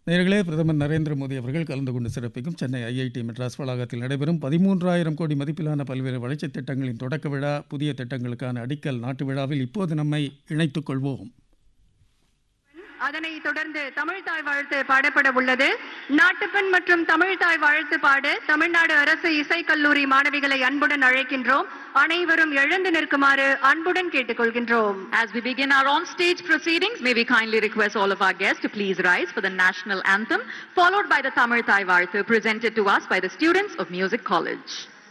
நேர்களே பிரதமர் நரேந்திர மோடி அவர்கள் கலந்து கொண்டு சிறப்பிக்கும் சென்னை ஐஐடி மெட்ராஸ் வளாகத்தில் நடைபெறும் பதிமூன்றாயிரம் கோடி மதிப்பிலான பல்வேறு வளர்ச்சித் திட்டங்களின் தொடக்க விழா புதிய திட்டங்களுக்கான அடிக்கல் நாட்டு விழாவில் இப்போது நம்மை இணைத்துக் கொள்வோம் அதனை தொடர்ந்து தமிழ் தாய் வாழ்த்து பாடப்பட உள்ளது நாட்டுப்பண் மற்றும் தமிழ் தாய் வாழ்த்து பாட தமிழ்நாடு அரசு இசைக் கல்லூரி மாணவிகளை அன்புடன் அழைக்கின்றோம் அனைவரும் எழுந்து நிற்குமாறு அன்புடன் கேட்டுக்கொள்கின்றோம் As we begin our on-stage proceedings, may we kindly request all of our guests to please rise for the national anthem, followed by the Tamil Thai Varthu presented to us by the students of Music College.